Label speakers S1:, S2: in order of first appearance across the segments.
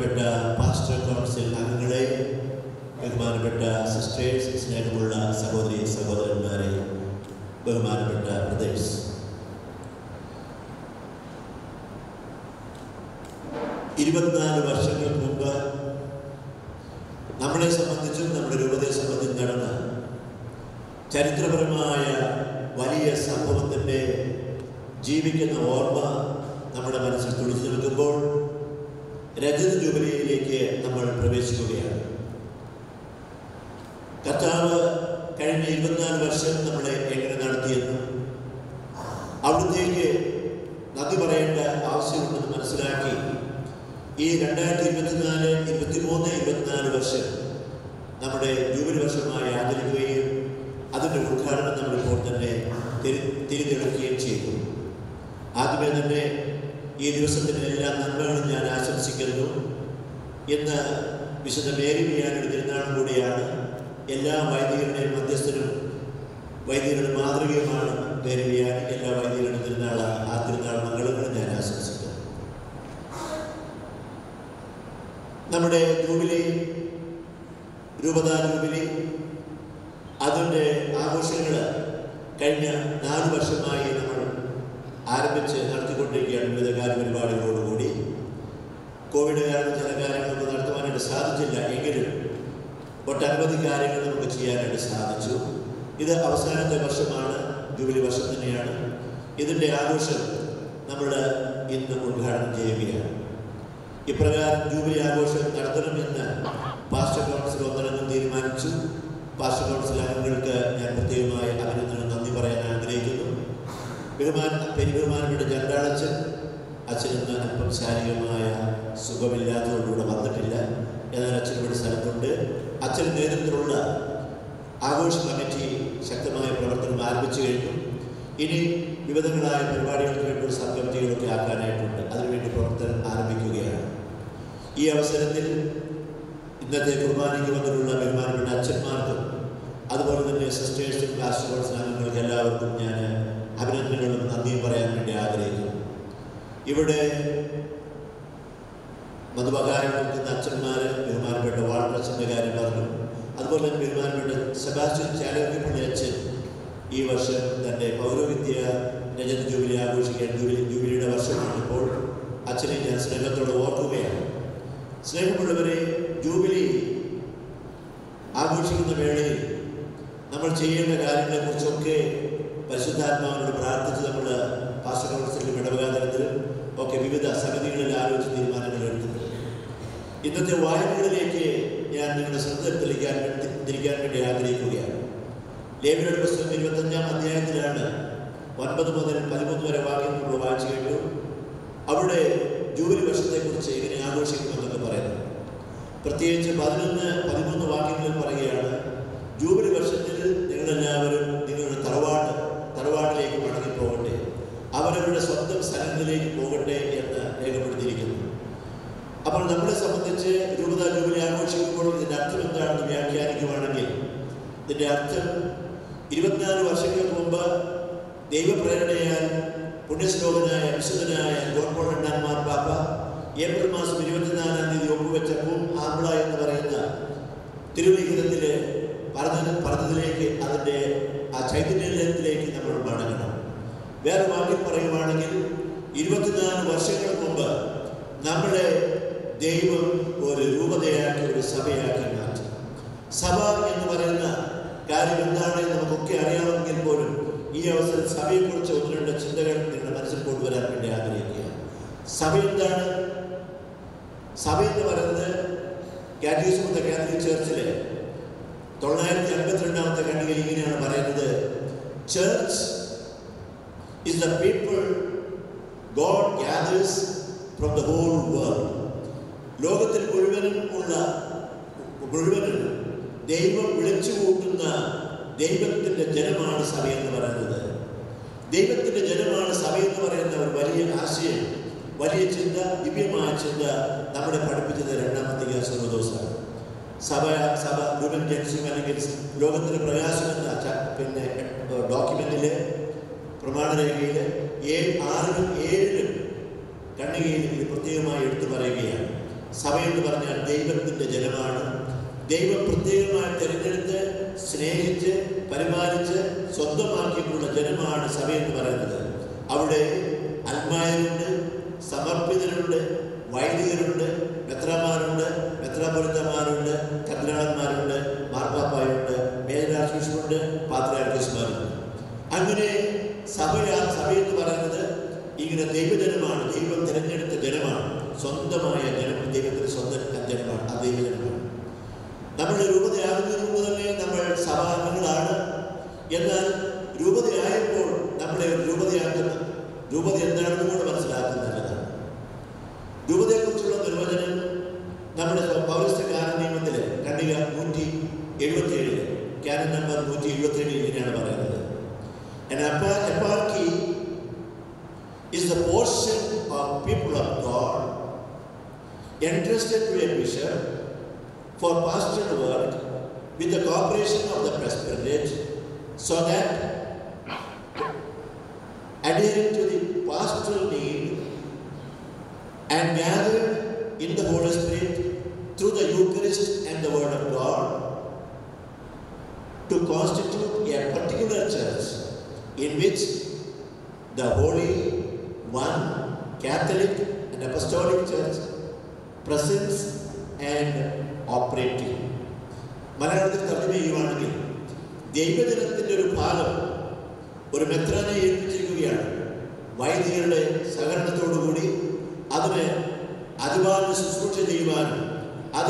S1: ബഹുമാനപ്പെട്ട pastor council അംഗങ്ങളെ ബഹുമാനപ്പെട്ട സിസ്റ്റേഴ്സ് സ്നേഹമുള്ള സഹോദരി സഹോദരന്മാരെ ബഹുമാനപ്പെട്ട ബ്രദേഴ്സ് ഇരുപത്തിനാല് വർഷങ്ങൾക്ക് മുമ്പ് നമ്മളെ സംബന്ധിച്ചും നമ്മുടെ രൂപതയെ സംബന്ധിച്ചും നടന്ന ചരിത്രപരമായ വലിയ സംഭവത്തിൻ്റെ ജീവിക്കുന്ന ഓർമ്മ നമ്മുടെ മനസ്സിൽ തുടിച്ചു നിൽക്കുമ്പോൾ രജത ജൂബിലിയിലേക്ക് നമ്മൾ പ്രവേശിക്കുകയാണ് കർത്താവ് കഴിഞ്ഞ ഇരുപത്തിനാല് വർഷം നമ്മളെ എങ്ങനെ നടത്തിയെന്നും അവിടത്തേക്ക് നന്ദി പറയേണ്ട ആവശ്യമുണ്ടെന്ന് മനസ്സിലാക്കി ഈ രണ്ടായിരത്തി ഇരുപത്തിനാല് ഇരുപത്തിമൂന്ന് ഇരുപത്തിനാല് വർഷം നമ്മുടെ ജൂബിലി വർഷമായി ആചരിക്കുകയും അതിൻ്റെ ഉദ്ഘാടനം നമ്മളിപ്പോൾ തന്നെ തിരി തിരിഞ്ഞെടുക്കുകയും ചെയ്തു ആദ്യമേ തന്നെ ഈ ദിവസത്തിൻ്റെ എല്ലാ നന്മകളും ഞാൻ ആശംസിക്കുന്നു ഇന്ന് വിശുദ്ധ മേരി വിയാനയുടെ തിരുനാളും കൂടിയാണ് എല്ലാ വൈദികരുടെയും മധ്യസ്ഥനും വൈദികരുടെ മാതൃകയുമാണ് മേരി വിയാൻ എല്ലാ വൈദികരുടെ തിരുനാൾ ആ തിരുനാൾ മംഗളങ്ങളും ഞാൻ ആശംസിക്കുന്നു നമ്മുടെ ജൂബിലി രൂപതാ ജൂബിലി അതിൻ്റെ ആഘോഷങ്ങൾ കഴിഞ്ഞ നാല് വർഷമായി നമ്മൾ ആരംഭിച്ച് നടത്തിക്കൊണ്ടിരിക്കുകയാണ് വിവിധ കാര്യപരിപാടികളോടുകൂടി കോവിഡ് കാരണം ചില കാര്യങ്ങളൊന്നും നടത്തുവാനായിട്ട് സാധിച്ചില്ല എങ്കിലും ഒട്ടനവധി കാര്യങ്ങൾ നമുക്ക് ചെയ്യാനായിട്ട് സാധിച്ചു ഇത് അവസാനത്തെ വർഷമാണ് ജൂബിലി വർഷം തന്നെയാണ് ഇതിൻ്റെ ആഘോഷം നമ്മൾ ഇന്ന് ഉദ്ഘാടനം ചെയ്യുകയാണ് ഇപ്രകാരം ജൂബിലി ആഘോഷം നടത്തണമെന്ന് പാസ്റ്റർ കൗൺസിൽ ഒന്നടങ്കം തീരുമാനിച്ചു പാസ്റ്റർ കൗൺസിൽ അംഗങ്ങൾക്ക് ഞാൻ പ്രത്യേകമായി അഭിനന്ദനം നന്ദി പറയാൻ ആഗ്രഹിക്കുന്നു ബഹുമാൻ പെരുബഹുമാനപ്പെട്ട ചണ്ടാളച്ചൻ അച്ഛനെന്ന് അല്പം ശാരീരികമായ സുഖമില്ലാത്തതുകൊണ്ടിവിടെ വന്നിട്ടില്ല എന്നാൽ അച്ഛൻ ഇവിടെ സ്ഥലത്തുണ്ട് അച്ഛൻ നേതൃത്വത്തിലുള്ള ആഘോഷ കമ്മിറ്റി ശക്തമായ പ്രവർത്തനം ആരംഭിച്ചു കഴിഞ്ഞു ഇനി വിവിധങ്ങളായ പരിപാടികൾക്ക് വേണ്ടി സബ് കമ്മിറ്റികളൊക്കെ ആക്കാനായിട്ടുണ്ട് അതിനുവേണ്ടി പ്രവർത്തനം ആരംഭിക്കുകയാണ് ഈ അവസരത്തിൽ ഇന്നത്തെ കുർബാനയ്ക്ക് വന്നിട്ടുള്ള ബഹുമാനപ്പെട്ട അച്ഛന്മാർക്കും അതുപോലെ തന്നെ സിസ്റ്റേഴ്സും കാസ്റ്റേഴ്സ് അംഗങ്ങൾക്ക് എല്ലാവർക്കും ഞാൻ അഭിനന്ദനങ്ങളും നന്ദിയും പറയാൻ വേണ്ടി ആഗ്രഹിക്കുന്നു ഇവിടെ മധുപകാരം നിൽക്കുന്ന അച്ഛന്മാർ ബഹുമാനപ്പെട്ട വാൾട്ടച്ചൻ്റെ കാര്യം പറഞ്ഞു അതുപോലെ തന്നെ ബഹുമാനപ്പെട്ട സെബാസ്റ്റ്യൻ ചാലക്കുപ്പള്ളി അച്ഛൻ ഈ വർഷം തൻ്റെ പൗരോഹിത്യ രജത ജൂബിലി ആഘോഷിക്കാൻ ജൂബിലി ജൂബിലിയുടെ വർഷമാണ് ഇപ്പോൾ അച്ഛനെ ഞാൻ സ്നേഹത്തോടെ ഓർക്കുകയാണ് സ്നേഹമുള്ളവരെ ജൂബിലി ആഘോഷിക്കുന്ന വേളയിൽ നമ്മൾ ചെയ്യേണ്ട കാര്യങ്ങളെക്കുറിച്ചൊക്കെ പരിശുദ്ധാത്മാവിനോട് പ്രാർത്ഥിച്ച് നമ്മൾ പാസ്റ്റർ കൗൺസിലും ഇടവകാതലത്തിലും ഒക്കെ വിവിധ സമിതികളിൽ ആലോചിച്ച് തീരുമാനങ്ങൾ എടുത്തിട്ടുണ്ട് ഇന്നത്തെ വായനകളിലേക്ക് ഞാൻ നിങ്ങളുടെ ശ്രദ്ധ തിരിക്കാൻ വേണ്ടി തിരിക്കാൻ വേണ്ടി ആഗ്രഹിക്കുകയാണ് ലേബിയുടെ പുസ്തകം ഇരുപത്തഞ്ചാം അധ്യായത്തിലാണ് ഒൻപത് മുതൽ പതിമൂന്ന് വരെ വാക്യങ്ങൾ നമ്മൾ വായിച്ചു കേട്ടു അവിടെ ജൂബിലി വർഷത്തെക്കുറിച്ച് എങ്ങനെ ആഘോഷിക്കുമെന്നൊക്കെ പറയുന്നു പ്രത്യേകിച്ച് പതിനൊന്ന് പതിമൂന്ന് വാക്യങ്ങളിൽ പറയുകയാണ് ജൂബിലി വർഷത്തിൽ നിങ്ങളെല്ലാവരും നിങ്ങളുടെ തറവാട് തറവാട്ടിലേക്ക് മടങ്ങിപ്പോകട്ടെ അവരവരുടെ സ്വന്തം സ്ഥലങ്ങളിലേക്ക് പോകട്ടെ എന്ന് രേഖപ്പെടുത്തിയിരിക്കുന്നു അപ്പോൾ നമ്മളെ സംബന്ധിച്ച് രൂപത ജൂബിലി ആഘോഷിക്കുമ്പോൾ ഇതിൻ്റെ അർത്ഥം എന്താണെന്ന് വ്യാഖ്യാനിക്കുവാണെങ്കിൽ ഇതിൻ്റെ അർത്ഥം ഇരുപത്തിനാല് വർഷങ്ങൾക്ക് മുമ്പ് ദൈവപ്രേരണയാൽ പുണ്യശ്ലോകനായ വിശുദ്ധനായ ഗോഡ്പോൾ രണ്ടാം മാർപ്പാപ്പ ഏപ്രിൽ മാസം ഇരുപത്തിനാലാം തീയതി ഒപ്പുവെച്ച പൂം ആമ്പിള എന്ന് പറയുന്ന തിരുലിഖിതത്തിലെ പറഞ്ഞ പറഞ്ഞതിലേക്ക് അതിൻ്റെ ആ ചൈതന്യത്തിലേക്ക് നമ്മൾ മടങ്ങണം വേറെ വാക്കിൽ പറയുവാണെങ്കിൽ ഇരുപത്തിനാല് വർഷങ്ങൾക്ക് മുമ്പ് നമ്മളെ ദൈവം ഒരു രൂപതയാക്കി ഒരു സഭയാക്കി മാറ്റി സഭ എന്ന് പറയുന്ന കാര്യം എന്താണെന്ന് നമുക്കൊക്കെ അറിയാമെങ്കിൽ പോലും ഈ അവസരം സഭയെക്കുറിച്ച് ഒന്ന് രണ്ട് ചിന്തകൾ നിങ്ങളുടെ മനസ്സിൽ കൊണ്ടുവരാൻ വേണ്ടി ആഗ്രഹിക്കുക സഭ എന്താണ് സഭ എന്ന് പറയുന്നത് കാറ്റീസ്മുത്ത കാത്തലിക് ചേർച്ചിലെ തൊള്ളായിരത്തി അൻപത്തിരണ്ടാമത്തെ ഖണ്ഡികയിൽ ഇങ്ങനെയാണ് പറയുന്നത് church is the people God gathers from the whole world ലോകത്തിൽ മുഴുവനും ഉള്ള മുഴുവനും ദൈവം വിളിച്ചു കൂട്ടുന്ന ദൈവത്തിൻ്റെ ജനമാണ് സഭ എന്ന് പറയുന്നത് ദൈവത്തിൻ്റെ ജനമാണ് സഭ എന്ന് പറയുന്ന ഒരു വലിയ ആശയം വലിയ ചിന്ത ദിവ്യമായ ചിന്ത നമ്മളെ പഠിപ്പിച്ചത് രണ്ടാമത്തെ സർവദോസാണ് സഭ സഭ ഹ്യൂമൻ ജൻസിം അല്ലെങ്കിൽ ലോകത്തിൻ്റെ പ്രകാശം എന്ന ച- പിന്നെ ഡോക്യുമെന്റിലെ പ്രമാണരേഖയിൽ ഏഴ് ആറിലും ഏഴിലും കണ്ണികയിൽ ഇത് പ്രത്യേകമായി എടുത്തു പറയുകയാണ് സഭ എന്ന് പറഞ്ഞാൽ ദൈവത്തിൻ്റെ ജനമാണ് ദൈവം പ്രത്യേകമായി തിരഞ്ഞെടുത്ത് സ്നേഹിച്ച് പരിപാലിച്ച് സ്വന്തമാക്കിയിട്ടുള്ള ജനമാണ് സഭ എന്ന് പറയുന്നത് അവിടെ അൽമായരുണ്ട് സമർപ്പിതരുണ്ട് വൈദികരുണ്ട് മെത്രമാരുണ്ട് മെത്രാപൊലിത്തമാരുണ്ട് കർദിനാളന്മാരുണ്ട് മാർപ്പാപ്പായുണ്ട് മേജരാർഷിഷുണ്ട് പാത്രാർക്കിസ്മാരുണ്ട് അങ്ങനെ സഭയാ സഭ എന്ന് പറയുന്നത് ഇങ്ങനെ ദൈവജനമാണ് ദൈവം തിരഞ്ഞെടുത്ത ജനമാണ് സ്വന്തമായ ജനം ദൈവത്തിന് സ്വന്തം ജനമാണ് ആ ദൈവജനമാണ് നമ്മൾ രൂപതയാകുന്നതിന് മുമ്പ് തന്നെ നമ്മൾ സഭാംഗങ്ങളാണ് എന്നാൽ രൂപതയായപ്പോൾ നമ്മളെ രൂപതയാക്കുന്ന രൂപത എന്താണെന്ന് കൂടെ മനസ്സിലാക്കുന്നതാണ് രൂപതയെക്കുറിച്ചുള്ള നിർവചനം നമ്മുടെ പൗരസ്ത്യ കാന നിയമത്തിൽ ഖണ്ഡിക നൂറ്റി എഴുപത്തിയേഴ് ക്യാനൻ നമ്പർ നൂറ്റി എഴുപത്തിയേഴ് ഇങ്ങനെയാണ് പറയുന്നത് An epa- eparchy is the portion of people of God entrusted to a bishop for pastoral work with the cooperation of the presbyterate so that adhering to the pastoral need and gathered in the Holy Spirit through the Eucharist and the Word of God to constitute a particular church in which the Holy One, Catholic and Apostolic Church presents and operating. മലയാളത്തിൽ തർജ്ജമ ചെയ്യുവാണെങ്കിൽ ദൈവജനത്തിൻ്റെ ഒരു ഭാഗം ഒരു മെത്രാനെ ഏൽപ്പിച്ചിരിക്കുകയാണ് വൈദികരുടെ സഹകരണത്തോടുകൂടി അതിന് അതുപാട് ശുശ്രൂഷ ചെയ്യുവാനും അത്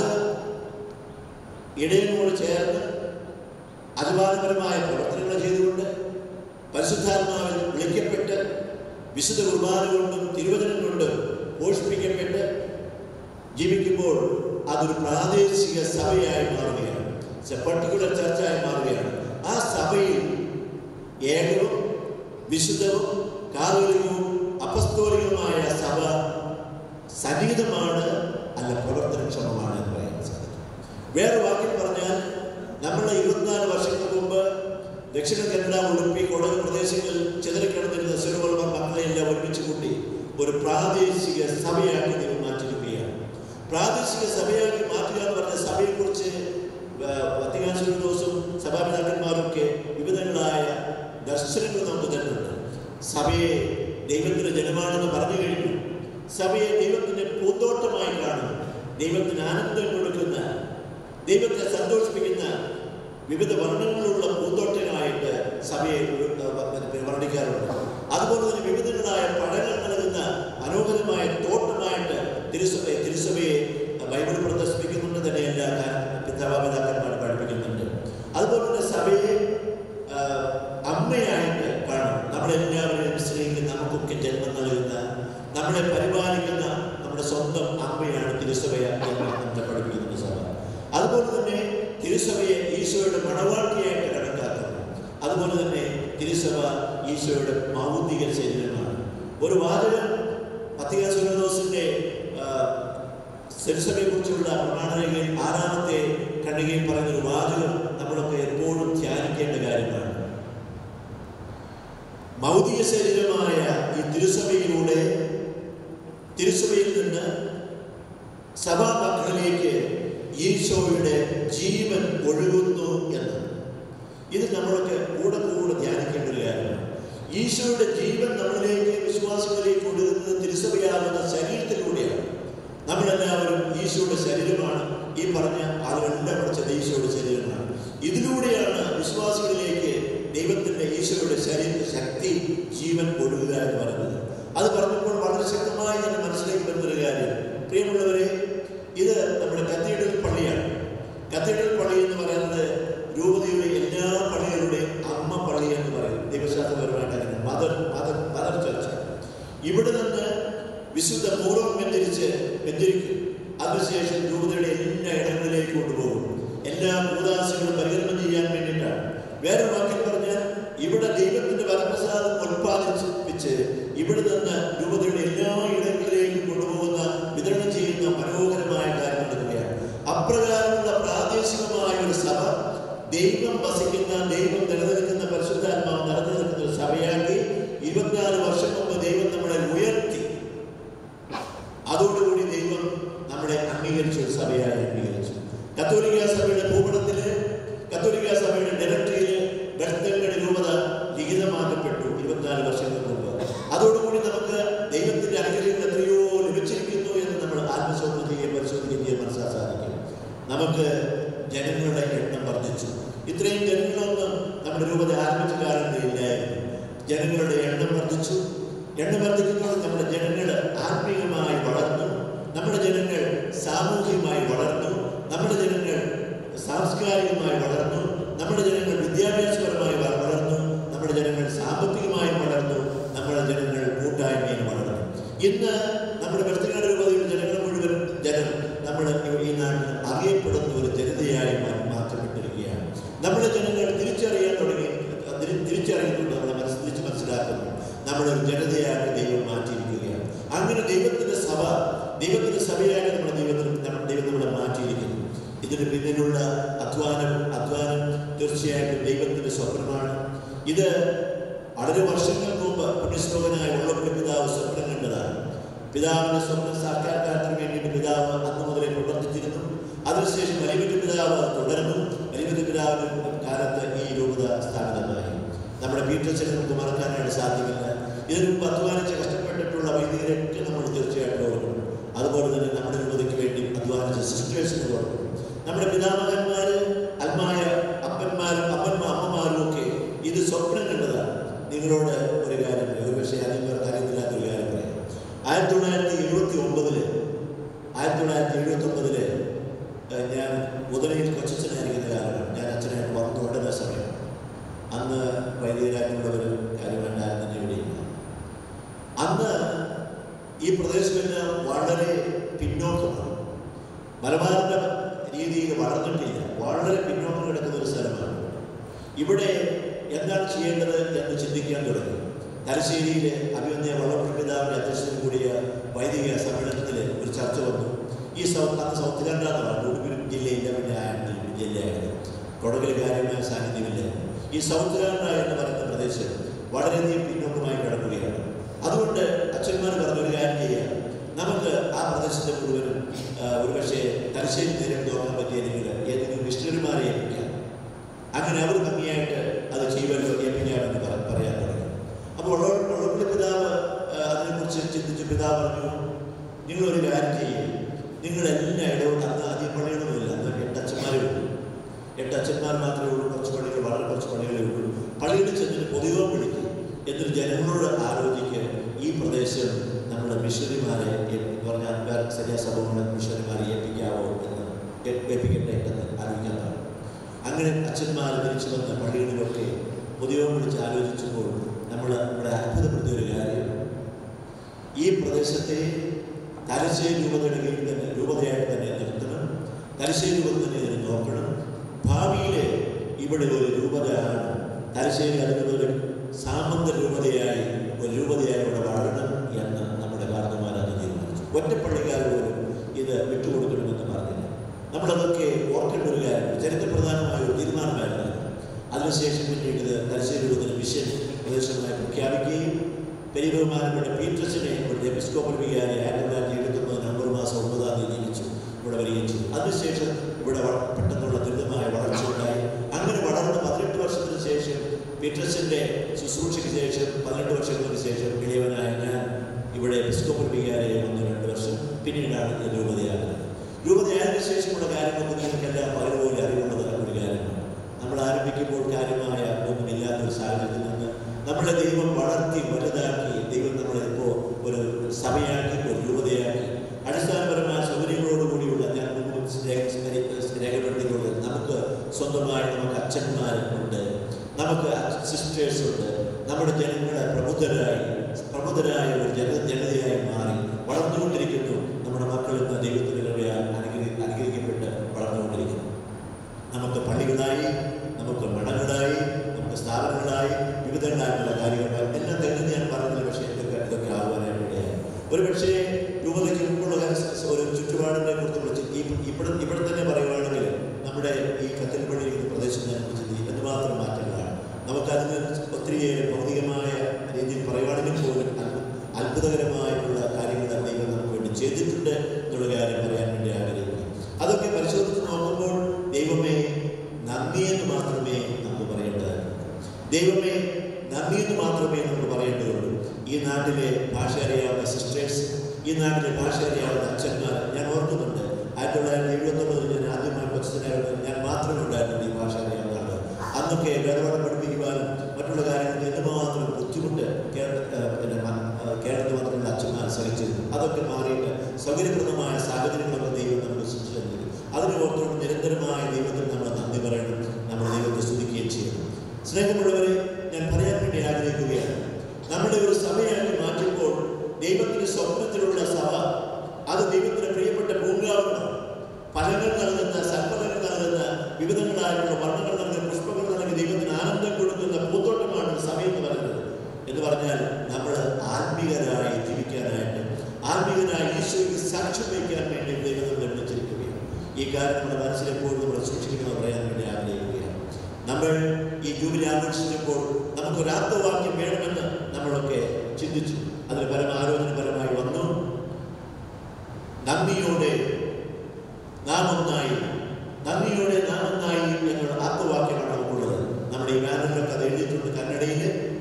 S1: ഇടയനോട് ചേർന്ന് അതുപാതപരമായ പ്രവർത്തനങ്ങൾ ചെയ്തുകൊണ്ട് പരിശുദ്ധാത്മാവിൽ വിളിക്കപ്പെട്ട് വിശുദ്ധ കുർബാന കൊണ്ടും തിരുവചനം കൊണ്ടും പോഷിപ്പിക്കപ്പെട്ട് ജീവിക്കുമ്പോൾ അതൊരു പ്രാദേശിക സഭയായി മാറുകയാണ് പർട്ടിക്കുലർ ചർച്ചായി മാറുകയാണ് ആ സഭയിൽ ഏകവും വിശുദ്ധവും കാതോലികവും അപസ്തോലികവുമായ സഭ സന്നിഹിതമാണ് അല്ല പ്രവർത്തനക്ഷമമാണ് എന്ന് പറയാൻ സാധിക്കും വേറെ വാക്കിൽ പറഞ്ഞാൽ നമ്മൾ ഇരുപത്തിനാല് വർഷങ്ങൾക്ക് മുമ്പ് ദക്ഷിണ കന്നഡ ഉടുപ്പി കൊടക് പ്രദേശങ്ങളിൽ ചിതറിക്കിടന്നിരുന്ന സിറുവൾമാർ മക്കളെയെല്ലാം ഒരുമിച്ച് കൂട്ടി ഒരു പ്രാദേശിക സഭയാക്കി ദൈവം മാറ്റിയിരിക്കുകയാണ് പ്രാദേശിക സഭയാക്കി മാറ്റുക എന്ന് പറഞ്ഞ സഭയെക്കുറിച്ച് വത്തികാസുരദോസും സഭാപിതാക്കന്മാരൊക്കെ വിവിധങ്ങളായ ദർശനങ്ങൾ നമുക്ക് തരുന്നുണ്ട് സഭയെ ദൈവത്തിന്റെ ജനമാണെന്ന് പറഞ്ഞു കഴിഞ്ഞു സഭയെ ദൈവത്തിന്റെ പൂന്തോട്ടമായി കാണുന്നു ദൈവത്തിന് ആനന്ദം കൊടുക്കുന്ന ദൈവത്തെ സന്തോഷിപ്പിക്കുന്ന വിവിധ വർണ്ണങ്ങളുള്ള പൂന്തോട്ടങ്ങളായിട്ട് സഭയെ വർണ്ണിക്കാറുണ്ട് അതുപോലെ തന്നെ വിവിധങ്ങളായ പഴങ്ങൾ നൽകുന്ന മനോഹരമായ തോട്ടമായിട്ട് തിരുസഭയെ തിരുസഭയെ ബൈബിൾ പ്രദർശിപ്പിക്കുന്നുണ്ട് തന്നെ എല്ലാ പിതാപിതാക്കന്മാർ പഠിപ്പിക്കുന്നുണ്ട് അതുപോലെ തന്നെ സഭയെ ആ, അമ്മയായിട്ട് കാണും നമ്മളെല്ലാവരെയും സ്നേഹിക്കുന്ന നമുക്കൊക്കെ ജന്മം നൽകുന്ന നമ്മളെ പരിപാലിക്കുന്ന നമ്മുടെ സ്വന്തം അമ്മയാണ് തിരുസഭയാണ് നമ്മളെ പഠിപ്പിക്കുന്നത് സഭ അതുപോലെ തന്നെ തിരുസഭയെ ഈശോയുടെ മണവാട്ടിയായിട്ട് കണക്കാക്കുന്നു അതുപോലെ തന്നെ തിരുസഭ ഈശോയുടെ മൗതിക ശരീരമാണ് ഒരു വാചകം അത്തികാസുരദോസിന്റെ തിരുസഭയെ കുറിച്ചുള്ള പ്രമാണരേഖയിൽ ആറാമത്തെ ഖണ്ഡികയിൽ പറയുന്ന ഒരു വാചകം നമ്മളൊക്കെ എപ്പോഴും ധ്യാനിക്കേണ്ട കാര്യമാണ് മൗതിക ശരീരമായ ഈ തിരുസഭയിലൂടെ തിരുസഭയിൽ നിന്ന് സഭാ മക്കളിലേക്ക് ഈശോയുടെ ജീവൻ ഒഴുകുന്നു എന്ന് ഇത് നമ്മളൊക്കെ കൂടെ കൂടെ ധ്യാനിക്കേണ്ട ഒരു കാര്യമാണ് ഈശോയുടെ ജീവൻ നമ്മളിലേക്ക് വിശ്വാസങ്ങളിലേക്ക് ഒഴുകുന്നത് തിരുസഭയാകുന്ന ശരീരത്തിലൂടെയാണ് നമ്മളെല്ലാവരും ഈശോയുടെ ശരീരമാണ് ഈ പറഞ്ഞ ആളുകളെല്ലാം പഠിച്ചത് ഈശോയുടെ ശരീരമാണ് ഇതിലൂടെയാണ് വിശ്വാസികളിലേക്ക് ദൈവത്തിന്റെ ഈശോയുടെ ശരീര ശക്തി ജീവൻ ഒഴുകുക എന്ന് പറയുന്നത് അത് പറഞ്ഞപ്പോൾ വളരെ ശക്തമായി തന്നെ മനസ്സിലേക്ക് വരുന്നൊരു കാര്യം പ്രിയമുള്ളവരെ ഇത് നമ്മുടെ കത്തീഡ്രൽ പള്ളിയാണ് കത്തീഡ്രൽ പള്ളി എന്ന് പറയുന്നത് രൂപതയുടെ എല്ലാ പള്ളികളുടെയും അമ്മ പള്ളി എന്ന് പറയും ദൈവശാസ്ത്രപരമായിട്ട് അങ്ങനെ മദർ മദർ മദർ ചർച്ച ഇവിടെ നിന്ന് വിശുദ്ധ മൂലം വെഞ്ചരിച്ച് വെഞ്ചരിക്കും അതിനുശേഷം രൂപതയുടെ എല്ലാ ഇടങ്ങളിലേക്ക് കൊണ്ടുപോകും എല്ലാ ഭൂതാശകളും പരികരണം ചെയ്യാൻ വേണ്ടിയിട്ടാണ് വേറെ വാക്കിൽ പറഞ്ഞാൽ ഇവിടെ ദൈവത്തിന്റെ വരപ്രസാദം ഉത്പാദിപ്പിച്ച് ഇവിടെ നിന്ന് രൂപതയുടെ എല്ലാ ഇടങ്ങളിലേക്കും കൊണ്ടുപോകുന്ന വിതരണം ചെയ്യുന്ന മനോഹരമായ കാര്യം നടക്കുകയാണ് അപ്രകാരമുള്ള പ്രാദേശികമായ ഒരു സഭ ദൈവം വസിക്കുന്ന ദൈവം നിലനിൽക്കുന്ന പരിശുദ്ധാത്മാവ് നടന്നു നിൽക്കുന്ന ഒരു സഭയാക്കി ഇരുപത്തിനാല് വർഷം മുമ്പ് ദൈവം നമ്മളെ ഉയർത്തി അതോടുകൂടി ദൈവം നമ്മളെ നമ്മളെ അംഗീകരിച്ചു ഒരു സഭയായി അംഗീകരിച്ചു കത്തോലിക്ക സഭയുടെ ഭൂപടത്തില് കത്തോലിക്ക സഭയുടെ ഡയറക്ടറിയില് ബെർത്തങ്ങളുടെ രൂപത ലിഖിതമാക്കപ്പെട്ടു ഇരുപത്തിനാല് വർഷങ്ങൾക്ക് മുമ്പ് അതോടുകൂടി നമുക്ക് ദൈവത്തിന്റെ അനുഗ്രഹങ്ങൾ എത്രയോ ലഭിച്ചിരിക്കുന്നു എന്ന് നമ്മൾ ആത്മശോധന ചെയ്യുകയും പരിശോധിക്കുകയും ചെയ്യാൻ മനസ്സിലാക്കാൻ സാധിക്കും നമുക്ക് ജനങ്ങളുടെ എണ്ണം വർദ്ധിച്ചു ഇത്രയും ജനങ്ങളൊന്നും നമ്മുടെ രൂപത ആരംഭിച്ച കാലത്ത് ഇല്ലായിരുന്നു ജനങ്ങളുടെ എണ്ണം വർദ്ധിച്ചു എണ്ണം വർദ്ധിക്കുമ്പോൾ നമ്മുടെ ജനങ്ങൾ ആത്മീയമായി വളർന്നു നമ്മുടെ ജനങ്ങൾ സാമൂഹികമായി വളർന്നു നമ്മുടെ ജനങ്ങൾ സാംസ്കാരികമായി വളർന്നു നമ്മുടെ ജനങ്ങൾ വിദ്യാഭ്യാസപരമായി വള- വളർന്നു നമ്മുടെ ജനങ്ങൾ സാമ്പത്തികമായി വളർന്നു നമ്മുടെ ജനങ്ങൾ കൂട്ടായ്മയിൽ വളർന്നു ഇന്ന് നമ്മുടെ വെളുത്തുകാട് രൂപതയുടെ ജനങ്ങൾ മുഴുവൻ ജനം നമ്മൾ ഈ നാട്ടിൽ അറിയപ്പെടുന്ന ഒരു ജനതയായി മാ- മാറ്റപ്പെട്ടിരിക്കുകയാണ് നമ്മുടെ ജനങ്ങൾ തിരിച്ചറിയാൻ തുടങ്ങി തിരി- തിരിച്ചറിയുന്നുണ്ട് നമ്മളെ മനസ്സ് തിരിച്ച് മനസ്സിലാക്കുന്നു നമ്മളൊരു ജനതയായിട്ട് ദൈവം മാറ്റിയിരിക്കുകയാണ് അങ്ങനെ ദൈവത്തിന്റെ സഭ ദൈവത്തിന്റെ സഭയായിട്ട് നമ്മുടെ ദൈവത്തിന് നമ്മുടെ ദൈവം നമ്മളെ മാറ്റിയിരിക്കുന്നു ഇതിന് പിന്നിലുള്ള അധ്വാനം അധ്വാനം തീർച്ചയായിട്ടും ദൈവത്തിന്റെ സ്വപ്നമാണ് ഇത് വളരെ വർഷങ്ങൾക്ക് മുമ്പ് പുണ്യശ്ലോകനായ ഉള്ളപ്പള്ളി പിതാവ് സ്വപ്നം കണ്ടതാണ് പിതാവിന്റെ സ്വപ്നം സാക്ഷാത്കാരത്തിന് വേണ്ടിയിട്ട് പിതാവ് അന്ന് മുതലേ പ്രവർത്തിച്ചിരുന്നു അതിനുശേഷം വലിയ പിതാവ് അത് തുടർന്നു വലിയ പിതാവിന്റെ കാലത്ത് ഈ രൂപത സ്ഥാപിതമായി നമ്മുടെ പീറ്റർസിനെ നമുക്ക് മറക്കാനായിട്ട് സാധ്യമല്ല ഇതിനു മുമ്പ് അധ്വാനിച്ച് കഷ്ടപ്പെട്ടിട്ടുള്ള വൈദികരൊക്കെ നമ്മൾ തീർച്ചയായിട്ടും ഓർക്കണം അതുപോലെ തന്നെ നമ്മുടെ രൂപതയ്ക്ക് വേണ്ടി അധ്വാനിച്ച സിസ്റ്റേഴ്സിന് ഓർക്കണം നമ്മുടെ പിതാമഹന്മാര് അന്മായ അപ്പന്മാരും അപ്പന്മ അമ്മമാരും ഒക്കെ ഇത് സ്വപ്നം കണ്ടതാണ് നിങ്ങളോട് ഒരു കാര്യം പറയാം ഒരു പക്ഷേ അധികം പേർക്ക് അറിയത്തില്ലാത്ത ഒരു കാര്യം പറയാം ആയിരത്തി തൊള്ളായിരത്തി എഴുപത്തി ഒമ്പതില് ആയിരത്തി തൊള്ളായിരത്തി എഴുപത്തി ഒമ്പതില് ഞാൻ മുതലയിൽ കൊച്ചച്ഛനായിരിക്കുന്ന കാലമാണ് ഞാൻ അച്ഛനായിട്ട് വളർന്നു കൊണ്ടുവന്ന സമയം അന്ന് വൈദികരായിട്ടുള്ളവർ കാര്യമായിട്ട് തന്നെ ഇവിടെയില്ല അന്ന് ഈ പ്രദേശമെല്ലാം വളരെ പിന്നോക്കമാണ് മലബാറിന്റെ രീതിയിൽ വളർന്നിട്ടില്ല വളരെ പിന്നോക്കം കിടക്കുന്ന ഒരു സ്ഥലമാണ് ഇവിടെ എന്താണ് ചെയ്യേണ്ടത് എന്ന് ചിന്തിക്കാൻ തുടങ്ങി തലശ്ശേരിയിലെ അഭിമന്യ വള്ളപ്പിതാവിന്റെ അധ്യക്ഷതയിൽ കൂടിയ വൈദിക സമ്മേളനത്തിൽ ഒരു ചർച്ച വന്നു ഈ സൗത്ത് അന്ന് സൗത്ത് കണ്ടാന്നാണ് ഉടുപ്പിൽ ജില്ലയില്ല പിന്നെ ആയിരുന്നു ജില്ലയായിരുന്നു കൊടകിൽ കാര്യമായ സാന്നിധ്യമില്ല ഈ സൗത്ത് കാണ്ട എന്ന് പറയുന്ന പ്രദേശം വളരെയധികം പിന്നോക്കമായി കിടക്കുകയാണ് അതുകൊണ്ട് അച്ഛന്മാർ പറഞ്ഞ ഒരു കാര്യം ചെയ്യാം നമുക്ക് ആ പ്രദേശത്തെ മുഴുവനും ആ, ഒരുപക്ഷെ തലശ്ശേരി നേരിട്ട് നോക്കാൻ പറ്റിയില്ലെങ്കിൽ ഏതെങ്കിലും മിഷണറിമാരെ ഏൽപ്പിക്കാം അങ്ങനെ അവർ ഭംഗിയായിട്ട് അത് ചെയ്യുമല്ലോ ഏൽപ്പിക്കാമെന്ന് പറ പറയാൻ തുടങ്ങി അപ്പോൾ ഉള്ളപ്പള്ളി പിതാവ് ആ, അതിനെക്കുറിച്ച് ചിന്തിച്ച് പിതാവ് പറഞ്ഞു നിങ്ങളൊരു കാര്യം ചെയ്യും നിങ്ങൾ എല്ലാ ഇടവും അന്ന് അധികം പള്ളികളൊന്നുമില്ല അന്ന് എട്ടച്ഛന്മാരേ ഉള്ളൂ എട്ട് അച്ഛന്മാർ മാത്രമേ ഉള്ളൂ കുറച്ച് പള്ളികൾ വളരെ കുറച്ച് പള്ളികളേ ഉള്ളൂ പള്ളിയിൽ ചെന്നിട്ട് പൊതുയോഗം വിളിക്കും എന്നിട്ട് ജനങ്ങളോട് ആലോചിക്കുക ഈ പ്രദേശം നമ്മുടെ മിഷണറിമാരെ എന്ന് പറഞ്ഞാൽ വേറെ സരിയാ സഭകളെ മിഷണറിമാരെ ഏൽപ്പിക്കാവോ എന്ന് ഏ- ഏൽപ്പിക്കട്ടെ എന്ന് ആലോചിക്കാൻ പറഞ്ഞു അങ്ങനെ അച്ഛന്മാർ തിരിച്ചു വന്ന പള്ളികളിലൊക്കെ പൊതുയോഗം വിളിച്ച് ആലോചിച്ചപ്പോൾ നമ്മൾ നമ്മുടെ അത്ഭുതപ്പെടുത്തിയ ഒരു കാര്യം ഈ പ്രദേശത്തെ തലശ്ശേരി രൂപതയുടെ കീഴിൽ തന്നെ രൂപതയായിട്ട് തന്നെ നിർത്തണം തലശ്ശേരി രൂപത തന്നെ ഇതിനെ നോക്കണം ഭാവിയിൽ ഇവിടെ ഒരു രൂപതയാണ് തലശ്ശേരി അതിരൂപതയുടെ സാമന്ത രൂപതയായി ഒരു രൂപതയായി ഇവിടെ വളരണം എന്ന് നമ്മുടെ കാരണന്മാരത് തീരുമാനിച്ചു ഒറ്റപ്പള്ളിക്കാർ പോലും ഇത് വിട്ടുകൊടുക്കണമെന്ന് പറഞ്ഞില്ല നമ്മളതൊക്കെ ഓർക്കേണ്ട ഒരു കാര്യം ചരിത്രപ്രധാനമായ ഒരു തീരുമാനമായിരുന്നു അതിനുശേഷം പിന്നീട് ഇത് തലശ്ശേരി രൂപതയുടെ മിഷൻ പ്രദേശമായി പ്രഖ്യാപിക്കുകയും പെരിയ ബഹുമാനപ്പെട്ട പീറ്റർസിനെ ഇവിടുത്തെ എപ്പിസ്കോപ്പൽ വികാരി ആയിരത്തി തൊള്ളായിരത്തി എഴുപത്തൊമ്പത് നവംബർ മാസം ഒമ്പതാം തീയതി ജനിച്ചു ഇവിടെ വരികയും ചെയ്തു അതിനുശേഷം ഇവിടെ വ- പെട്ടെന്നുള്ള ദുരിതമായ വളർച്ച ഉണ്ടായി അങ്ങനെ വളർന്ന് പതിനെട്ട് വർഷത്തിന് ശേഷം പീറ്റർസിന്റെ ശുശ്രൂഷയ്ക്ക് ശേഷം പതിനെട്ട് വർഷങ്ങൾക്ക് ശേഷം ഇളയവനായ ഞാൻ ഇവിടെ എപ്പിസ്കോപ്പൽ വികാരിയെ വന്നു രണ്ട് വർഷം പിന്നീടാണ് ഇത് രൂപതയാകുന്നത് രൂപതയായതിനു ശേഷമുള്ള കാര്യങ്ങളൊക്കെ നിങ്ങൾക്കെല്ലാം പലതുപോലെ അറിവുള്ളത് ഒരു കാര്യമാണ് നമ്മൾ ആരംഭിക്കുമ്പോൾ കാര്യമായ ഒന്നുമില്ലാത്ത ഒരു സാഹചര്യത്തിൽ നിന്ന് നമ്മളെ ദൈവം വളർത്തി വലുതാക്കി ദൈവം നമ്മളെ ഇപ്പോൾ ഒരു സഭയാക്കി ഒരു രൂപതയാക്കി അടിസ്ഥാനപരമായ സൗകര്യങ്ങളോടുകൂടിയുള്ള ഞാൻ മുമ്പ് രേഖ- രേഖപ്പെടുത്തിയിട്ടുള്ളത് നമുക്ക് സ്വന്തമായി നമുക്ക് അച്ഛന്മാരുണ്ട് നമുക്ക് സിസ്റ്റേഴ്സ് ഉണ്ട് നമ്മുടെ ജനങ്ങളെ പ്രബുദ്ധരായി പ്രബുദ്ധരായ ഒരു ജന ജനതയായി മാറി വളർന്നുകൊണ്ടിരിക്കുന്നു നമ്മുടെ മക്കൾ ഇന്ന് ദൈവത്തിൻ്റെ കൃപയാൽ അനുഗ്രഹി അനുഗ്രഹിക്കപ്പെട്ട് വളർന്നുകൊണ്ടിരിക്കുന്നു നമുക്ക് പള്ളികളായി നമുക്ക് മഠങ്ങളായി നമുക്ക് സ്ഥാപനങ്ങളായി വിവിധങ്ങളായിട്ടുള്ള കാര്യങ്ങളായി എല്ലാം തന്നെ ഞാൻ പറഞ്ഞില്ല പക്ഷേ ഇതൊക്കെ ഇതൊക്കെ ആകുവാനായിട്ട് ഇടയായി ഒരു പക്ഷേ രൂപതയ്ക്ക് മുമ്പുള്ള കാര്യം സ- ഒരു ചുറ്റുപാടിനെ കുറിച്ച് വിളിച്ച് ഈ ഇവിടെ ഇവിടെ തന്നെ പറയുവാണെങ്കിൽ നമ്മുടെ ഈ കത്തൽപ്പള്ളി ഇരിക്കുന്ന പ്രദേശം ഞാൻ കുറിച്ച് എന്തുമാത്രം മാറ്റങ്ങളാണ് നമുക്കതിന് ഒത്തിരിയേറെ ഭൗതികമായ രീതിയിൽ പറയുവാണെങ്കിൽ പോലും അത്ഭു- അത്ഭുതകരമായിട്ടുള്ള കാര്യങ്ങൾ ദൈവം നമുക്ക് വേണ്ടി ചെയ്തിട്ടുണ്ട് എന്നുള്ള കാര്യം പറയാൻ ദൈവമേ നന്ദി എന്ന് മാത്രമേ നമുക്ക് പറയേണ്ടതുള്ളൂ ഈ നാട്ടിലെ ഭാഷ അറിയാവുന്ന സിസ്റ്റേഴ്സ് ഈ നാട്ടിലെ ഭാഷ അറിയാവുന്ന അച്ഛന്മാർ ഞാൻ ഓർക്കുന്നുണ്ട് ആയിരത്തി തൊള്ളായിരത്തി എഴുപത്തൊമ്പതിൽ ഞാൻ ആദ്യമായി പ്രസിഡന്റായിരുന്നു ഞാൻ മാത്രമേ ഉണ്ടായിരുന്നുള്ളൂ ഈ ഭാഷ അറിയാവുന്ന ആൾ അന്നൊക്കെ വേദപാഠം പഠിപ്പിക്കുവാനും മറ്റുള്ള കാര്യങ്ങൾക്ക് എന്തുമാത്രം ബുദ്ധിമുട്ട് കേരള ഏഹ് പിന്നെ മ- ഏഹ് കേരളത്തിൽ വന്നിട്ടുള്ള അച്ഛന്മാർ സഹിച്ചിരുന്നു അതൊക്കെ മാറിയിട്ട് സൗകര്യപ്രദമായ സാഹചര്യങ്ങളൊക്കെ ദൈവം നമുക്ക് സൃഷ്ടിച്ചു തന്നിരുന്നു അതിന് ഓർത്തുകൊണ്ട് നിരന്തരമായ ദൈവത്തിന് നമ്മൾ നന്ദി പറയണം നമ്മൾ ദൈവത്തെ സ്തുതിക്കുകയും ചെയ്യണം സ്നേഹമുള്ളവരെ ഞാൻ പറയാൻ വേണ്ടി ആഗ്രഹിക്കുകയാണ് നമ്മുടെ ഒരു സഭയാക്കി മാറ്റുമ്പോൾ ദൈവത്തിന്റെ സ്വപ്നത്തിലുള്ള സഭ അത് ദൈവത്തിന് പ്രിയപ്പെട്ട പൂങ്കാവുന്നു ഫലങ്ങൾ നൽകുന്ന സൽഫലങ്ങൾ നൽകുന്ന വിവിധങ്ങളായിട്ടുള്ള വർണ്ണങ്ങൾ നൽകുന്ന പുഷ്പങ്ങൾ നൽകി ദൈവത്തിന് ആനന്ദം കൊടുക്കുന്ന പൂന്തോട്ടമാണ് ഒരു സഭ എന്ന് പറയുന്നത് എന്ന് പറഞ്ഞാൽ നമ്മൾ ആത്മീയരായി ജീവിക്കാനായിട്ട് ആത്മീയനായി ഈശോയ്ക്ക് സാക്ഷ്യം വയ്ക്കാൻ വേണ്ടി ദൈവം നമ്മളെ വിളിച്ചിരിക്കുകയാണ് ഈ കാര്യം നമ്മുടെ മനസ്സിലെപ്പോഴും നമ്മൾ സൂക്ഷിക്കണമെന്ന് പറയാൻ വേണ്ടി ആഗ്രഹിക്കുകയാണ് നമ്മൾ ഈ ജൂബിലി ആഘോഷിച്ചപ്പോൾ നമുക്കൊരു ആത്മവാക്യം വേണമെന്ന് നമ്മളൊക്കെ ചിന്തിച്ചു അതിന് പരമ ആലോചനപരമായി വന്നു നന്ദിയോടെ നാം ഒന്നായി നന്ദിയോടെ നാം ഒന്നായി എന്നുള്ള ആത്മവാക്യമാണ് നമുക്കുള്ളത് നമ്മുടെ ഈ ബാനറിലൊക്കെ അത് എഴുതിയിട്ടുണ്ട് കന്നഡയിൽ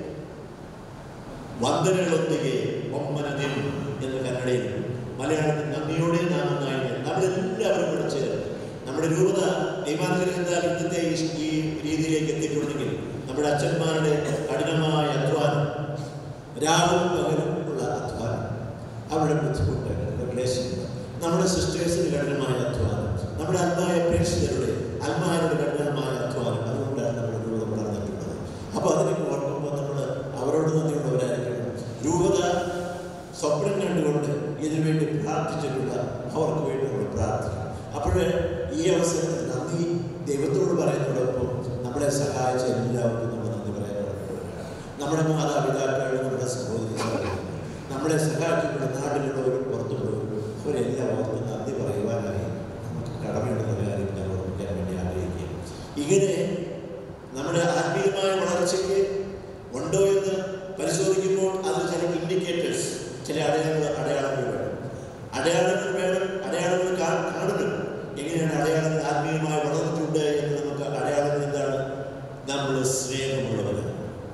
S1: വന്ദനകളൊത്തികെ ഒമ്മനദിൻ എന്ന് കന്നഡയിൽ മലയാളത്തിൽ നന്ദിയോടെ നാം ഒന്നായി നമ്മളെല്ലാവരും കൂടെ ചേർന്ന് നമ്മുടെ രൂപത ദൈവാനുഗ്രഹത്താൽ ഇന്നത്തെ ഈ- ഈ രീതിയിലേക്ക് എത്തിയിട്ടുണ്ടെങ്കിൽ നമ്മുടെ അച്ഛന്മാരുടെ കഠിനമായ അധ്വാനം രാവും പകലും ഉള്ള അധ്വാനം അവിടെ ബുദ്ധിമുട്ട് ക്ലേശങ്ങൾ നമ്മുടെ സിസ്റ്റേഴ്സിന് കഠിനമായ അധ്വാനം നമ്മുടെ അൽമായ പ്രേക്ഷിതരുടെ അൽമാരുടെ കഠിനമായ അധ്വാനം അതുകൊണ്ടാണ് നമ്മുടെ രൂപത വളർന്നിട്ടുള്ളത് അപ്പോൾ അതിനൊക്കെ ഓർക്കുമ്പോൾ നമ്മൾ അവരോട് നന്ദിയുള്ളവരായിരിക്കണം രൂപത സ്വപ്നം കണ്ടുകൊണ്ട് ഇതിനു വേണ്ടി പ്രാർത്ഥിച്ചിട്ടുള്ള അവർക്ക് വേണ്ടി നമ്മൾ പ്രാർത്ഥിക്കണം അപ്പോൾ ഈ അവസരത്തിൽ നന്ദി ദൈവത്തോട് പറയുന്നതോടൊപ്പം നമ്മളെ സഹായിച്ച എല്ലാവർക്കും നമ്മൾ നന്ദി പറയാനുള്ളവരാണ് നമ്മുടെ മാതാപിതാക്കൾ നമ്മുടെ സഹോദരി സഹോദരന്മാർ, നമ്മളെ സഹായിച്ചിട്ടുള്ള നാട്ടിലുള്ളവരും പുറത്തുള്ളവരും അവരെല്ലാം ഓർത്ത് നന്ദി പറയുവാനായി നമുക്ക് കടമയുള്ള കാര്യം ഞാൻ ഓർമ്മിക്കാൻ വേണ്ടി ആഗ്രഹിക്കുക ഇങ്ങനെ നമ്മുടെ ആത്മീയമായ വളർച്ചയ്ക്ക് ഉണ്ടോ എന്ന് പരിശോധിക്കുമ്പോൾ അത് ചില ഇൻഡിക്കേറ്റേഴ്സ് ചില അടയാളങ്ങൾ അടയാളങ്ങൾ വേണം അടയാളങ്ങൾ വേണം അടയാളങ്ങൾ കാ- കാണുന്നു എങ്ങനെയാണ് അടയാളങ്ങൾ ആത്മീയമായി വളർന്നിട്ടുണ്ട് എന്ന് നമുക്ക് അടയാളങ്ങൾ എന്താണ് നമ്മൾ സ്നേഹമുള്ളവരാണ്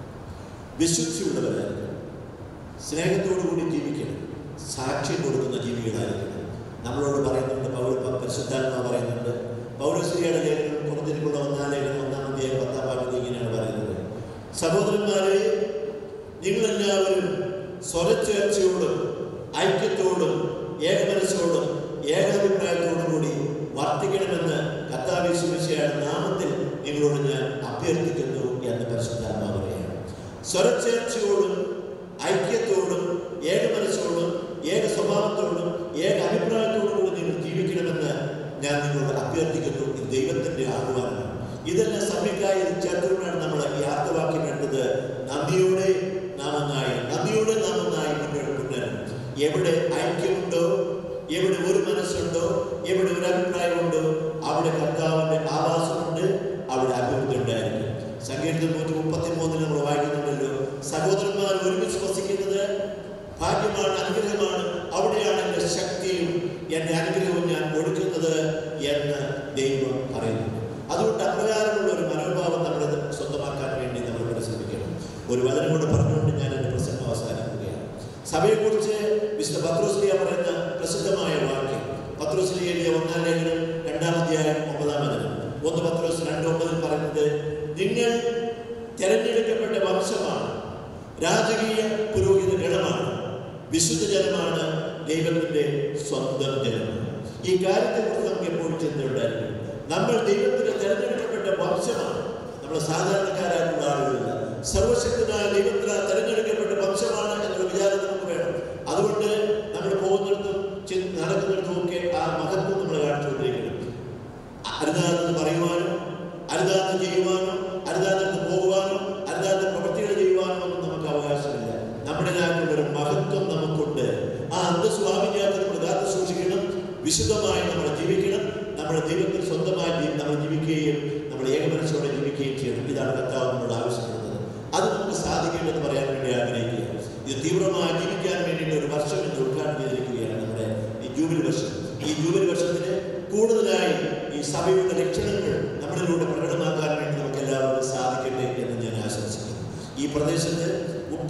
S1: വിശുദ്ധിയുള്ളവരായിരിക്കണം സ്നേഹത്തോടു കൂടി ജീവിക്കണം സാക്ഷ്യം കൊടുക്കുന്ന ജീവികളായിരിക്കണം നമ്മളോട് പറയുന്നുണ്ട് പൗര പരിശുദ്ധാത്മ പറയുന്നുണ്ട് പൗരശ്രീയുടെ ലേഖനം പുറത്തിരിക്കുന്ന ഒന്നാം ലേഖനം ഒന്നാം അധ്യായം പത്താം ഭാഗത്ത് ഇങ്ങനെയാണ് പറയുന്നത് സഹോദരന്മാരെ നിങ്ങളെല്ലാവരും സ്വരച്ചേർച്ചയോടും ഐക്യത്തോടും ഏകമനസ്സോടും ഏകാഭിപ്രായത്തോടും കൂടി വർത്തിക്കണമെന്ന് കത്താവിശ്വസിച്ചയുടെ നാമത്തിൽ നിങ്ങളോട് ഞാൻ അഭ്യർത്ഥിക്കുന്നു എന്ന് പരിശുദ്ധാത്മാ പറയുകയാണ് സ്വരച്ചേർച്ചയോടും ഐക്യത്തോടും ഏകമനസ്സോടും ഏക സ്വഭാവത്തോടും ഏക അഭിപ്രായത്തോടും കൂടി നിങ്ങൾ ജീവിക്കണമെന്ന് ഞാൻ നിങ്ങളോട് അഭ്യർത്ഥിക്കുന്നു ഇത് ദൈവത്തിന്റെ ആഹ്വാനമാണ് ഇതെല്ലാം സഭയ്ക്കായി ചേർത്തുകൊണ്ടാണ് നമ്മൾ ഈ ആർത്തവാക്യം വേണ്ടത് നന്ദിയോടെ നാം ഒന്നായി നന്ദിയോടെ നാം ഒന്നായി മുന്നോട്ട് കൊണ്ടുവരണം എവിടെ ഐക്യമുണ്ടോ എവിടെ ഒരു മനസ്സുണ്ടോ എവിടെ ഒരു അഭിപ്രായമുണ്ടോ അവിടെ കർത്താവിന്റെ ആവാസമുണ്ട് അവിടെ അഭിവൃദ്ധി ഉണ്ടായിരിക്കും സങ്കീർത്തനം നൂറ്റി മുപ്പത്തി മൂന്നിൽ നമ്മൾ വായിക്കുന്നുണ്ടല്ലോ സഹോദരന്മാർ ഒരുമിച്ച് വസിക്കുന്നത് ഭാഗ്യമാണ് അനുഗ്രഹമാണ് അവിടെയാണ് എൻ്റെ ശക്തിയും എൻ്റെ അനുഗ്രഹവും ഞാൻ കൊടുക്കുന്നത് എന്ന് ദൈവം പറയുന്നു അതുകൊണ്ട് അപ്രകാരമുള്ള ഒരു മനോഭാവം നമ്മൾ സ്വന്തമാക്കാൻ വേണ്ടി നമ്മൾ പരിശ്രമിക്കണം ഒരു വചനം കൊണ്ട് പറഞ്ഞുകൊണ്ട് ഞാൻ എൻ്റെ പ്രസംഗം അവസാനിക്കുകയാണ് സഭയെക്കുറിച്ച് വിശുദ്ധ പത്രോസ്ലിയ പറയുന്ന പ്രസിദ്ധമായ വാക്യം പത്രോസ്ലിയ എഴുതിയ ഒന്നാം ലേഖനം രണ്ടാം അധ്യായം ഒമ്പതാം വചനം ഒന്ന് പത്രോസ് രണ്ട് ഒമ്പതിൽ പറയുന്നത് നിങ്ങൾ തെരഞ്ഞെടുക്കപ്പെട്ട വംശമാണ് രാജകീയ പുരോഹിത ഗണമാണ് വിശുദ്ധ ജനമാണ് ദൈവത്തിന്റെ സ്വന്തം ജനമാണ് ഈ കാര്യത്തെക്കുറിച്ച് നമുക്ക് എപ്പോഴും ചിന്തയുണ്ടായിരിക്കും നമ്മൾ ദൈവത്തിന്റെ തെരഞ്ഞെടുക്കപ്പെട്ട വംശമാണ് നമ്മൾ സാധാരണക്കാരായിട്ടുള്ള ആളുകളില്ല സർവശക്തനായ ദൈവത്തിനാൽ തെരഞ്ഞെടുക്കപ്പെട്ട വംശമാണ് എന്നുള്ള വിചാരം നമുക്ക് വേണം അതുകൊണ്ട് നമ്മൾ പോകുന്നിടത്തും ചി- നടക്കുന്നിടത്തും ഒക്കെ ആ മഹത്വം നമ്മൾ കാണിച്ചുകൊണ്ടിരിക്കണം അരുതാതെന്ന് പറയുവാനോ അരുതാതെ ചെയ്യുവാനോ അരുതാതെ പോകുവാനോ അരുതാതെ പ്രവൃത്തികൾ ചെയ്യുവാനോ ഒന്നും നമുക്ക് അവകാശമില്ല നമ്മുടേതായിട്ടുള്ള ഒരു മഹത്വം നമുക്കുണ്ട് ആ അന്തസ്വാമിജ്ഞാത്തെ നമ്മൾ കാത്തു സൂക്ഷിക്കണം വിശുദ്ധമായി നമ്മൾ ജീവിക്കണം നമ്മുടെ ദൈവത്തിൽ സ്വന്തമായി ജീ- നമ്മൾ ജീവിക്കുകയും നമ്മൾ ഏകമനസ്സോടെ ജീവിക്കുകയും ചെയ്യണം ഇതാണ് കർത്താവ് നമ്മളോട് ആവശ്യപ്പെടുന്നത് അത് നമുക്ക് സാധിക്കേണ്ടെന്ന് പറയാൻ വേണ്ടി ആഗ്രഹിക്കുക ഇത് തീവ്രമായി ജീവിക്കാൻ വേണ്ടിയിട്ട് ഒരു വർഷം ഇന്ന് ഉദ്ഘാടനം ചെയ്തിരിക്കുകയാണ് നമ്മുടെ ഈ ജൂബിലി വർഷം ഈ ജൂബിലി വർഷത്തിന് കൂടുതലായി ഈ സഭയുടെ ലക്ഷണങ്ങൾ നമ്മളിലൂടെ പ്രകടമാക്കാൻ വേണ്ടി നമുക്ക് എല്ലാവർക്കും സാധിക്കട്ടെ എന്ന് ഞാൻ ആശംസിക്കുന്നു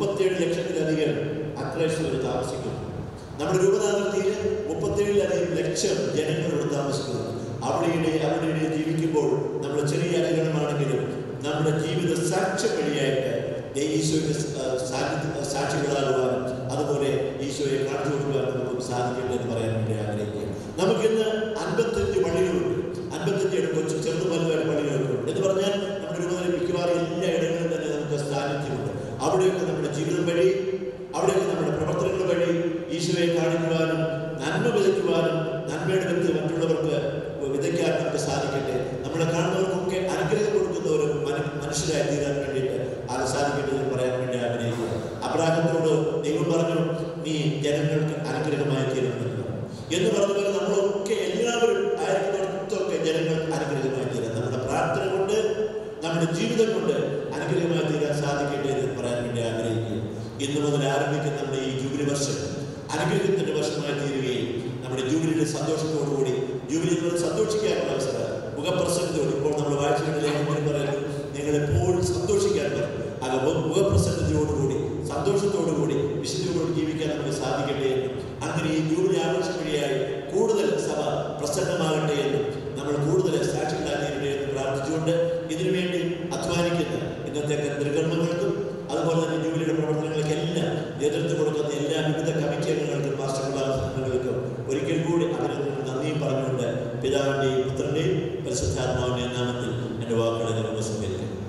S1: മുപ്പത്തിയേഴ് ലക്ഷത്തിലധികം അക്രൈസ്തവർ താമസിക്കുന്നു നമ്മുടെ രൂപതാതിർത്തിയിൽ മുപ്പത്തിയേഴിലധികം ലക്ഷം ജനങ്ങളോട് താമസിക്കുന്നു അവിടെയുടെ അവിടെയുടെ ജീവിക്കുമ്പോൾ നമ്മൾ ചെറിയ അനുഗണമാണെങ്കിലും നമ്മുടെ ജീവിത സാക്ഷ്യം വഴിയായിട്ട് ദേ ഈശോയുടെ സ- സാന്നിധ്യ- സാക്ഷികളാകുവാനും അതുപോലെ ഈശോയെ കാണിച്ചു കൊടുക്കുവാനും നമുക്ക് സാധിക്കട്ടെ എന്ന് പറയാൻ വേണ്ടി ആഗ്രഹിക്കുക നമുക്കിന്ന് അൻപത്തഞ്ച് പള്ളികളുണ്ട് അൻപത്തഞ്ച് കൊച്ചു ചെറു വലുതായിട്ട് പള്ളികളുണ്ട് എന്ന് പറഞ്ഞാൽ നമ്മുടെ രൂപതയിൽ മിക്കവാറും എല്ലാ ഇടങ്ങളിലും തന്നെ നമുക്ക് സാന്നിധ്യമുണ്ട് അവിടെയൊക്കെ നമ്മുടെ ജീവിതം വഴി അവിടെയൊക്കെ നമ്മുടെ പ്രവർത്തനങ്ങൾ വഴി ഈശോയെ കാണിക്കുവാനും നന്മ വിതയ്ക്കുവാനും നന്മയുടെ വിത്ത് മറ്റുള്ളവർക്ക് വിതയ്ക്കാൻ നമുക്ക് സാധിക്കട്ടെ നമ്മളെ കാണുന്നവർക്കൊക്കെ അനുഗ്രഹം കൊടുക്കുന്ന ഒരു മനു- മനുഷ്യരായി തീരാൻ വേണ്ടിയിട്ട് അത് സാധിക്കട്ടെ എന്ന് പറയാൻ വേണ്ടി ആഗ്രഹിക്കുക അബ്രാഹത്തോട് ദൈവം പറഞ്ഞു നീ ജനങ്ങൾക്ക് അനുഗ്രഹമായി തീരണമെന്ന് പറഞ്ഞു. എന്ന് പറഞ്ഞ പോലെ നമ്മളൊക്കെ എല്ലാവരും ആയിരിക്കുന്നിടത്തൊക്കെ ജനങ്ങൾ അനുഗ്രഹമായി തീരാൻ നമ്മുടെ പ്രാർത്ഥന കൊണ്ട് നമ്മുടെ ജീവിതം കൊണ്ട് അനുഗ്രഹമായി തീരാൻ സാധിക്കട്ടെ എന്ന് പറയാൻ വേണ്ടി ആഗ്രഹിക്കുക ഇന്ന് മുതൽ ആരംഭിക്കുന്ന നമ്മുടെ ഈ ജൂബിലി വർഷം അനുഗ്രഹത്തിന്റെ വർഷമായി തീരുകയും നമ്മുടെ ജൂബിലിയുടെ സന്തോഷത്തോടുകൂടി ജൂബിലി നമ്മൾ സന്തോഷിക്കാനുള്ള അവസരം മുഖപ്രസന്നതയോട് ഇപ്പോൾ നമ്മൾ വായിച്ചിട്ടുള്ള ലേഖനം പറയുന്നു നിങ്ങൾ എപ്പോഴും സന്തോഷിക്കാൻ പറയും അത് മു- മുഖപ്രസന്നതയോടുകൂടി സന്തോഷത്തോടുകൂടി വിശുദ്ധിയോടുകൂടി ജീവിക്കാൻ നമുക്ക് സാധിക്കട്ടെ എന്നും അങ്ങനെ ഈ ജൂബിലി ആഘോഷം വഴിയായി കൂടുതൽ സഭ പ്രസന്നമാകട്ടെ എന്നും നമ്മൾ കൂടുതൽ സാക്ഷികളാകട്ടെ എന്ന് പ്രാർത്ഥിച്ചുകൊണ്ട് ഇതിനുവേണ്ടി അധ്വാനിക്കുന്ന ഇന്നത്തെ നിർഗമങ്ങൾക്കും അതുപോലെ തന്നെ ജൂബിലിയുടെ പ്രവർത്തനങ്ങൾക്കെല്ലാം നേതൃത്വം കൊടുക്കുന്ന എല്ലാ വിവിധ കമ്മിറ്റി അംഗങ്ങൾക്കും മാസ്റ്റർ അംഗങ്ങൾക്കും ഒരിക്കൽ കൂടി അവരൊന്നും നന്ദിയും പറഞ്ഞുകൊണ്ട് പിതാവിൻ്റെയും പുത്രൻ്റെയും പരിശുദ്ധാത്മാവിൻ്റെയും നാമത്തിൽ എൻ്റെ വാക്കുകളെ നിർവഹിച്ചു